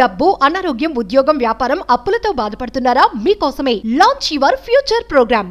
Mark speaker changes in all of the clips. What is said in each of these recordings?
Speaker 1: డబ్బు అనారోగ్యం ఉద్యోగం వ్యాపారం అప్పులతో బాధపడుతున్నారా మీకోసమే launch your future program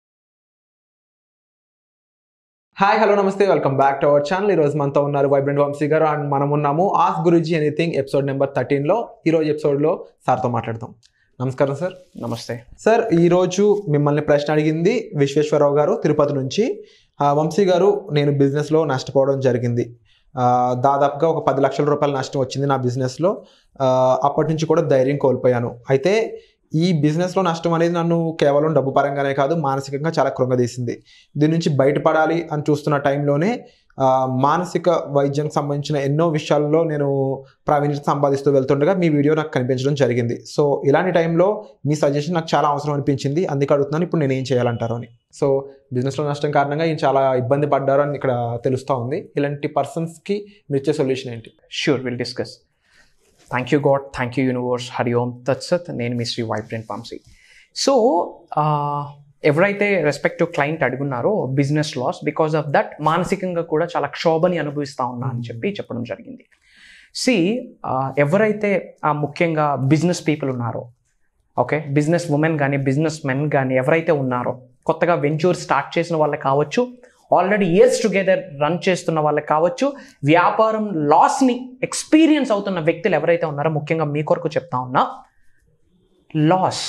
Speaker 2: hi hello నమస్తే welcome back to our channel ఈరోజు మనతో ఉన్నారు వైబ్రెంట్ వంశీ గారు అండ్ మనం ఉన్నాము as Guruji anything episode number థర్టీన్లో ఈరోజు ఎపిసోడ్లో సార్తో మాట్లాడతాం నమస్కారం సార్
Speaker 3: నమస్తే
Speaker 2: సార్ ఈరోజు మిమ్మల్ని ప్రశ్న అడిగింది విశ్వేశ్వరరావు గారు తిరుపతి నుంచి ఆ, వంశీ గారు నేను బిజినెస్లో నష్టపోవడం జరిగింది ఆ, దాదాపుగా ఒక పది లక్షల రూపాయల నష్టం వచ్చింది నా బిజినెస్లో ఆ, అప్పటి నుంచి కూడా ధైర్యం కోల్పోయాను అయితే ఈ బిజినెస్లో నష్టం అనేది నన్ను కేవలం డబ్బు పరంగానే కాదు మానసికంగా చాలా కృంగదీసింది దీని నుంచి బయటపడాలి అని చూస్తున్న టైంలోనే ఆ, మానసిక వైద్యానికి సంబంధించిన ఎన్నో విషయాల్లో నేను ప్రావీణ్యత సంపాదిస్తూ వెళ్తుండగా మీ వీడియో నాకు కనిపించడం జరిగింది సో ఇలాంటి టైంలో మీ సజెషన్ నాకు చాలా అవసరం అనిపించింది అందుకే అడుగుతున్నాను ఇప్పుడు నేను ఏం చేయాలంటారు అని సో బిజినెస్లో నష్టం కారణంగా ఈయన చాలా ఇబ్బంది పడ్డారు అని ఇక్కడ తెలుస్తూ ఉంది ఇలాంటి పర్సన్స్కి మీరు ఇచ్చే సొల్యూషన్ ఏంటి
Speaker 3: sure will discuss thank you God thank you universe Hari ఓం తత్సత్ నేను మీ శ్రీ వైబ్రెంట్ పాంసీ సో ఎవరైతే రెస్పెక్టివ్ క్లయింట్ అడుగున్నారో business loss because of that మానసికంగా కూడా చాలా క్షోభని అనుభవిస్తా ఉన్నా అని చెప్పి చెప్పడం జరిగింది సి ఎవరైతే ఆ ముఖ్యంగా బిజినెస్ పీపుల్ ఉన్నారో ఓకే బిజినెస్ ఉమెన్ కానీ బిజినెస్ మెన్ కానీ ఎవరైతే ఉన్నారో కొత్తగా వెంచూర్ స్టార్ట్ చేసిన వాళ్ళకి కావచ్చు ఆల్రెడీ ఇయర్స్ టుగెదర్ రన్ చేస్తున్న వాళ్ళకి కావచ్చు వ్యాపారం లాస్ని ఎక్స్పీరియన్స్ అవుతున్న వ్యక్తులు ఎవరైతే ఉన్నారో ముఖ్యంగా మీ కొరకు చెప్తా ఉన్నా లాస్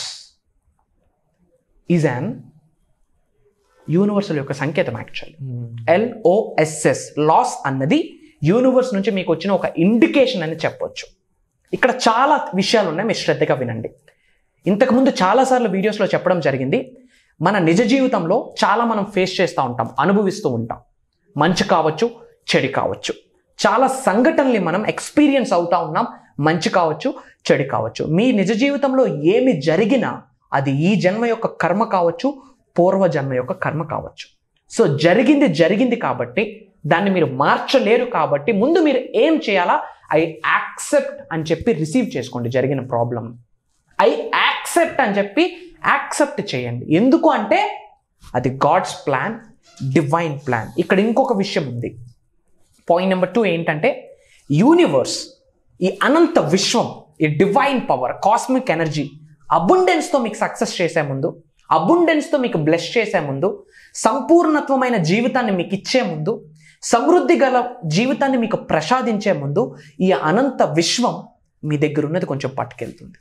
Speaker 3: ఈజ్ అన్ యూనివర్సల్ యొక్క సంకేతం యాక్చువల్లీ ఎల్ఓఎస్ఎస్ లాస్ అన్నది యూనివర్స్ నుంచి మీకు వచ్చిన ఒక ఇండికేషన్ అని చెప్పొచ్చు ఇక్కడ చాలా విషయాలు ఉన్నాయి మీరు శ్రద్ధగా వినండి ఇంతకుముందు చాలాసార్లు వీడియోస్లో చెప్పడం జరిగింది మన నిజ జీవితంలో చాలా మనం ఫేస్ చేస్తూ ఉంటాం అనుభవిస్తూ ఉంటాం మంచి కావచ్చు చెడు కావచ్చు చాలా సంఘటనలు మనం ఎక్స్పీరియన్స్ అవుతా ఉన్నాం మంచి కావచ్చు చెడు కావచ్చు మీ నిజ జీవితంలో ఏమి జరిగినా అది ఈ జన్మ యొక్క కర్మ కావచ్చు పూర్వ జన్మ యొక్క కర్మ కావచ్చు సో జరిగింది జరిగింది కాబట్టి దాన్ని మీరు మార్చలేరు కాబట్టి ముందు మీరు ఏం చేయాలా ఐ యాక్సెప్ట్ అని చెప్పి రిసీవ్ చేసుకోండి జరిగిన ప్రాబ్లం ఐ యాక్సెప్ట్ అని చెప్పి యాక్సెప్ట్ చేయండి ఎందుకు అంటే అది గాడ్స్ ప్లాన్ డివైన్ ప్లాన్ ఇక్కడ ఇంకొక విషయం ఉంది పాయింట్ నెంబర్ టూ ఏంటంటే యూనివర్స్ ఈ అనంత విశ్వం ఈ డివైన్ పవర్ కాస్మిక్ ఎనర్జీ అబుండెన్స్తో మీకు సక్సెస్ చేసే ముందు అబుండెన్స్తో మీకు బ్లెస్ చేసే ముందు సంపూర్ణత్వమైన జీవితాన్ని మీకు ఇచ్చే ముందు సమృద్ధి గల జీవితాన్ని మీకు ప్రసాదించే ముందు ఈ అనంత విశ్వం మీ దగ్గర ఉన్నది కొంచెం పట్టుకెళ్తుంది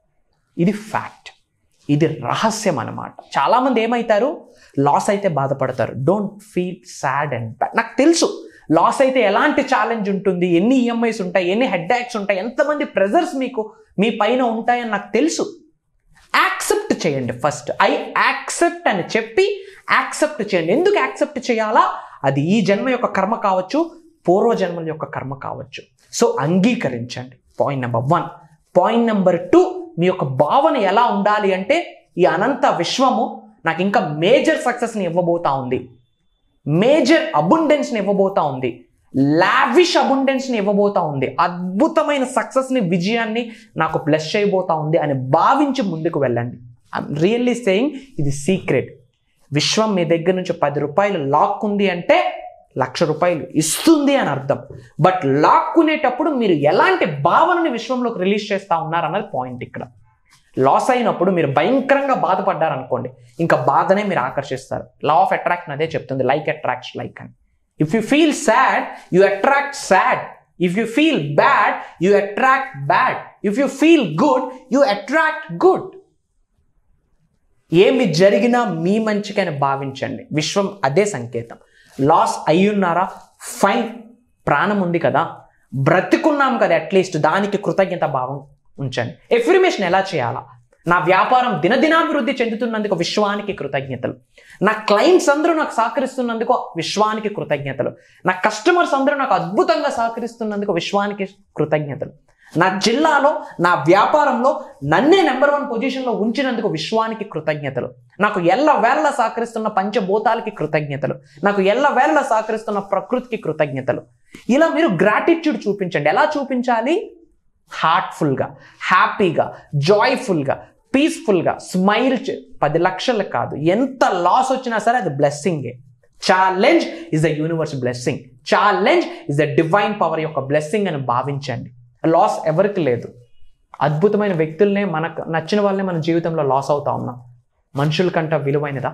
Speaker 3: ఇది ఫ్యాక్ట్ ఇది రహస్యం అన్నమాట చాలామంది ఏమవుతారు లాస్ అయితే బాధపడతారు don't feel sad and bad నాకు తెలుసు లాస్ అయితే ఎలాంటి ఛాలెంజ్ ఉంటుంది ఎన్ని ఈఎంఐస్ ఉంటాయి ఎన్ని హెడ్ యాక్స్ ఉంటాయి ఎంతమంది ప్రెజర్స్ మీకు మీ పైన ఉంటాయని నాకు తెలుసు యాక్సెప్ట్ చేయండి ఫస్ట్ ఐ యాక్సెప్ట్ అని చెప్పి యాక్సెప్ట్ చేయండి ఎందుకు యాక్సెప్ట్ చేయాలా అది ఈ జన్మ యొక్క కర్మ కావచ్చు పూర్వ జన్మల యొక్క కర్మ కావచ్చు సో అంగీకరించండి point number one point number two మీ యొక్క భావన ఎలా ఉండాలి అంటే ఈ అనంత విశ్వము నాకు ఇంకా మేజర్ సక్సెస్ని ఇవ్వబోతా ఉంది మేజర్ అబుండెన్స్ని ఇవ్వబోతా ఉంది లావిష్ అబుండెన్స్ని ఇవ్వబోతా ఉంది అద్భుతమైన సక్సెస్ని విజయాన్ని నాకు బ్లెస్ చేయబోతా ఉంది అని భావించి ముందుకు వెళ్ళండి ఐఎమ్ రియల్లీ సేయింగ్ ఇది సీక్రెట్ విశ్వం మీ దగ్గర నుంచి పది రూపాయలు లాక్కుంది అంటే లక్ష రూపాయలు ఇస్తుంది అని అర్థం బట్ లాక్కునేటప్పుడు మీరు ఎలాంటి భావనని విశ్వంలోకి రిలీజ్ చేస్తూ ఉన్నారన్నది పాయింట్ ఇక్కడ లాస్ అయినప్పుడు మీరు భయంకరంగా బాధపడ్డారనుకోండి ఇంకా బాధనే మీరు ఆకర్షిస్తారు లా ఆఫ్ అట్రాక్షన్ అదే చెప్తుంది లైక్ అట్రాక్ట్స్ లైక్ అని if you feel sad you attract sad if you feel bad you attract bad if you feel good you attract good ఏమి జరిగినా మీ మంచికని భావించండి విశ్వం అదే సంకేతం లాస్ అయ్యున్నారా ఫైన్ ప్రాణం ఉంది కదా బ్రతికున్నాం కదా అట్లీస్ట్ దానికి కృతజ్ఞత భావం ఉంచండి ఎఫ్రిమేషన్ ఎలా చేయాలా నా వ్యాపారం దినదినాభివృద్ధి చెందుతున్నందుకు విశ్వానికి కృతజ్ఞతలు నా క్లయింట్స్ అందరూ నాకు సహకరిస్తున్నందుకు విశ్వానికి కృతజ్ఞతలు నా కస్టమర్స్ అందరూ నాకు అద్భుతంగా సహకరిస్తున్నందుకు విశ్వానికి కృతజ్ఞతలు నా జిల్లాలో నా వ్యాపారంలో నన్నే నెంబర్ వన్ పొజిషన్లో ఉంచినందుకు విశ్వానికి కృతజ్ఞతలు నాకు ఎల్ల వేళ సహకరిస్తున్న పంచభూతాలకి కృతజ్ఞతలు నాకు ఎల్ల వేళ సహకరిస్తున్న ప్రకృతికి కృతజ్ఞతలు ఇలా మీరు గ్రాటిట్యూడ్ చూపించండి ఎలా చూపించాలి హార్ట్ఫుల్గా హ్యాపీగా జాయ్ఫుల్గా పీస్ఫుల్గా స్మైల్ పది లక్షలు కాదు ఎంత లాస్ వచ్చినా సరే అది బ్లెస్సింగే challenge is the universe blessing challenge is the divine power యొక్క బ్లెస్సింగ్ అని భావించండి లాస్ ఎవరికి లేదు అద్భుతమైన వ్యక్తులనే మనకు నచ్చిన వాళ్ళనే మన జీవితంలో లాస్ అవుతా ఉన్నాం మనుషుల కంట విలువైనదా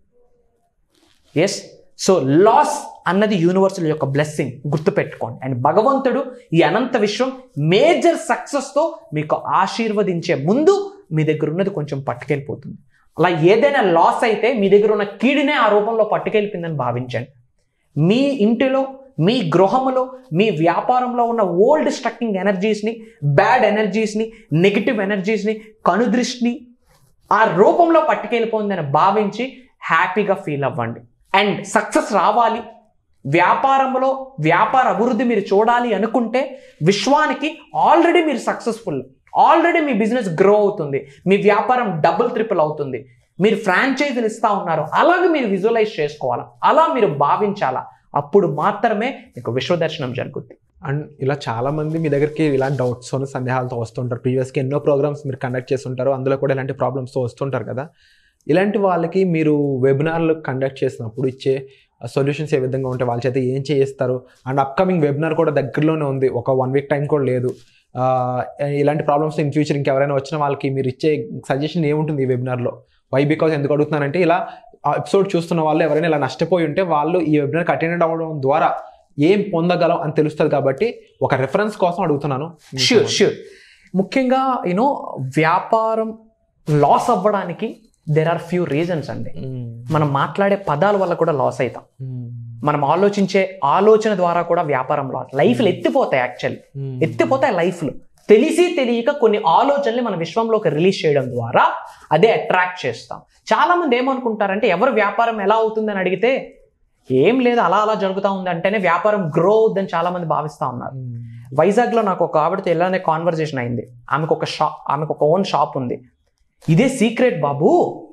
Speaker 3: ఎస్ సో లాస్ అన్నది యూనివర్సల్ యొక్క బ్లెస్సింగ్ గుర్తుపెట్టుకోండి అండ్ భగవంతుడు ఈ అనంత విశ్వం మేజర్ సక్సెస్తో మీకు ఆశీర్వదించే ముందు మీ దగ్గర ఉన్నది కొంచెం పట్టుకెళ్ళిపోతుంది అలా ఏదైనా లాస్ అయితే మీ దగ్గర ఉన్న కీడినే ఆ రూపంలో పట్టుకెళ్ళిపోయిందని భావించండి మీ ఇంటిలో మీ గృహములో మీ వ్యాపారంలో ఉన్న ఓల్డ్ స్ట్రక్కింగ్ ఎనర్జీస్ని బ్యాడ్ ఎనర్జీస్ని నెగిటివ్ ఎనర్జీస్ని కనుదృష్టిని ఆ రూపంలో పట్టుకెళ్ళిపోయిందని భావించి హ్యాపీగా ఫీల్ అవ్వండి అండ్ సక్సెస్ రావాలి వ్యాపారంలో వ్యాపార అభివృద్ధి మీరు చూడాలి అనుకుంటే విశ్వానికి ఆల్రెడీ మీరు సక్సెస్ఫుల్ ఆల్రెడీ మీ బిజినెస్ గ్రో అవుతుంది మీ వ్యాపారం డబుల్ ట్రిపుల్ అవుతుంది మీరు ఫ్రాంచైజీలు ఇస్తా ఉన్నారు అలాగే మీరు విజువలైజ్ చేసుకోవాలా అలా మీరు భావించాలా అప్పుడు మాత్రమే మీకు విశ్వదర్శనం జరుగుద్ది
Speaker 2: అండ్ ఇలా చాలా మంది మీ దగ్గరికి ఇలాంటి డౌట్స్ సందేహాలతో వస్తుంటారు ప్రీవియస్గా ఎన్నో ప్రోగ్రామ్స్ మీరు కండక్ట్ చేస్తుంటారు అందులో కూడా ఇలాంటి ప్రాబ్లమ్స్తో వస్తుంటారు కదా ఇలాంటి వాళ్ళకి మీరు వెబినార్లు కండక్ట్ చేసినప్పుడు ఇచ్చే సొల్యూషన్స్ ఏ విధంగా ఉంటాయి వాళ్ళ చేత ఏం చేయిస్తారు అండ్ అప్కమింగ్ వెబినార్ కూడా దగ్గరలోనే ఉంది ఒక వన్ వీక్ టైం కూడా లేదు ఆ, ఇలాంటి ప్రాబ్లమ్స్ ఇన్ ఫ్యూచర్ ఇంకెవరైనా వచ్చిన వాళ్ళకి మీరు ఇచ్చే సజెషన్ ఏముంటుంది ఈ వెబినార్లో వై బికాజ్ ఎందుకు అడుగుతున్నానంటే ఇలా ఎపిసోడ్ చూస్తున్న వాళ్ళు ఎవరైనా ఇలా నష్టపోయి ఉంటే వాళ్ళు ఈ వెబినార్కి అటెండ్ అవ్వడం ద్వారా ఏం పొందగలం అని తెలుస్తుంది కాబట్టి ఒక రెఫరెన్స్ కోసం అడుగుతున్నాను
Speaker 3: ష్యూర్ ష్యూర్ ముఖ్యంగా యూనో వ్యాపారం లాస్ అవ్వడానికి దెర్ ఆర్ ఫ్యూ రీజన్స్ అండి మనం మాట్లాడే పదాల వల్ల కూడా లాస్ అవుతాం మనం ఆలోచించే ఆలోచన ద్వారా కూడా వ్యాపారం లాస్ లైఫ్లు ఎత్తిపోతాయి యాక్చువల్లీ ఎత్తిపోతాయి లైఫ్లు తెలిసి తెలియక కొన్ని ఆలోచనలు మన విశ్వంలోకి రిలీజ్ చేయడం ద్వారా అదే అట్రాక్ట్ చేస్తాం చాలా మంది ఏమనుకుంటారంటే ఎవరు వ్యాపారం ఎలా అవుతుందని అడిగితే ఏం లేదు అలా అలా జరుగుతూ ఉంది అంటేనే వ్యాపారం గ్రో అవుద్దని చాలా మంది భావిస్తూ ఉన్నారు వైజాగ్లో నాకు ఒక ఆవిడతో ఇలానే కాన్వర్జేషన్ అయింది ఆమెకు ఒక షాప్ ఆమెకు ఒక ఓన్ షాప్ ఉంది ఇదే సీక్రెట్ బాబు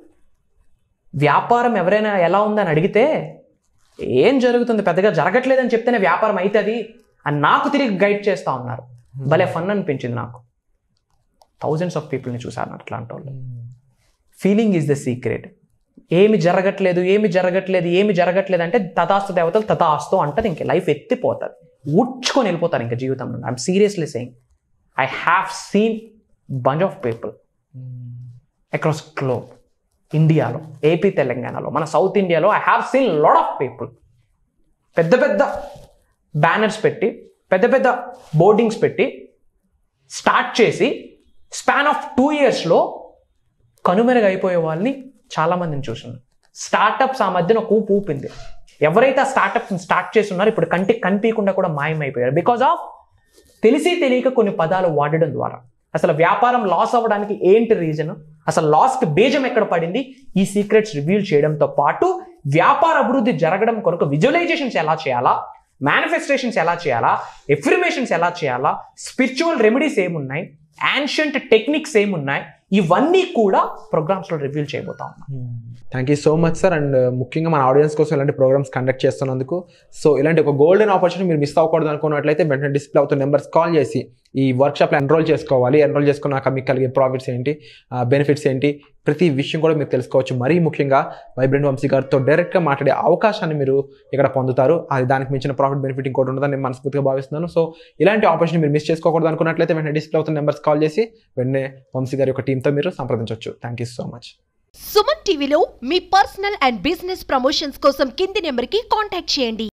Speaker 3: వ్యాపారం ఎవరైనా ఎలా ఉందని అడిగితే ఏం జరుగుతుంది పెద్దగా జరగట్లేదని చెప్తేనే వ్యాపారం అవుతుంది అని నాకు తిరిగి గైడ్ చేస్తూ ఉన్నారు భలే ఫన్ అనిపించింది నాకు థౌజండ్స్ ఆఫ్ పీపుల్ని చూశాను అట్లాంటి వాళ్ళు ఫీలింగ్ ఈజ్ ద సీక్రెట్ ఏమి జరగట్లేదు ఏమి జరగట్లేదు ఏమి జరగట్లేదు అంటే తథాస్తు దేవతలు తథాస్తు అంటది ఇంక లైఫ్ ఎత్తిపోతుంది ఉడ్చుకొని వెళ్ళిపోతారు ఇంకా జీవితం నుండి I'm seriously saying I have seen bunch of people across globe ఇండియాలో ఏపీ తెలంగాణలో మన సౌత్ ఇండియాలో I have seen lot of people పెద్ద పెద్ద బ్యానర్స్ పెట్టి పెద్ద పెద్ద బోర్డింగ్స్ పెట్టి స్టార్ట్ చేసి స్పాన్ ఆఫ్ టూ ఇయర్స్లో కనుమెరుగైపోయే వాళ్ళని చాలామందిని చూస్తున్నాను స్టార్టప్స్ ఆ మధ్యన ఒక ఊపు ఊపింది ఎవరైతే ఆ స్టార్టప్స్ స్టార్ట్ చేస్తున్నారో ఇప్పుడు కంటికి కనిపించకుండా కూడా మాయమైపోయారు బికాజ్ ఆఫ్ తెలిసి తెలియక కొన్ని పదాలు వాడడం ద్వారా అసలు వ్యాపారం లాస్ అవ్వడానికి ఏంటి రీజన్ అసలు లాస్కి బీజం ఎక్కడ పడింది ఈ సీక్రెట్స్ రివీల్ చేయడంతో పాటు వ్యాపార అభివృద్ధి జరగడం కొరకు విజువలైజేషన్స్ ఎలా చేయాలా మేనిఫెస్టేషన్స్ ఎలా చేయాలా ఎఫ్రిమేషన్స్ ఎలా చేయాలా స్పిరిచువల్ రెమెడీస్ ఏమున్నాయి యాన్షియంట్ టెక్నిక్స్ ఏమున్నాయి ఇవన్నీ కూడా ప్రోగ్రామ్స్లో రివీల్ చేయబోతా ఉన్నాం
Speaker 2: thank you so much sir and ముఖ్యంగా మన ఆడియన్స్ కోసం ఇలాంటి ప్రోగ్రామ్స్ కండక్ట్ చేస్తున్నందుకు సో ఇలాంటి ఒక గోల్డెన్ ఆపర్చునిటీ మీరు మిస్ అవ్వకూడదు అనుకున్నట్లయితే వెంటనే డిస్ప్లే అవుతున్న నెంబర్స్ కాల్ చేసి ఈ వర్క్షాప్లో ఎన్రోల్ చేసుకోవాలి ఎన్రోల్ చేసుకున్నాక మీకు కలిగే ప్రాఫిట్స్ ఏంటి బెనిఫిట్స్ ఏంటి ప్రతి విషయం కూడా మీరు తెలుసుకోవచ్చు మరీ ముఖ్యంగా వైబ్రెంట్ వంశీ గారితో డైరెక్ట్గా మాట్లాడే అవకాశాన్ని మీరు ఇక్కడ పొందుతారు అది దానికి మించిన ప్రాఫిట్ బెనిఫిట్ ఇంకోటి ఉండదని నేను మనస్ఫూర్తిగా భావిస్తున్నాను సో ఇలాంటి ఆపర్చునిటీ మీరు మిస్ చేసుకోకూడదు అనుకున్నట్లయితే వెంటనే డిస్ప్లే అవుతున్న నెంబర్స్ కాల్ చేసి వెంటనే వంశీ గారి యొక్క టీంతో మీరు సంప్రదించవచ్చు thank you so much
Speaker 1: Suman టీవీలో మీ పర్సనల్ అండ్ బిజినెస్ ప్రమోషన్స్ కోసం కింది నెంబర్కి కాంటాక్ట్ చేయండి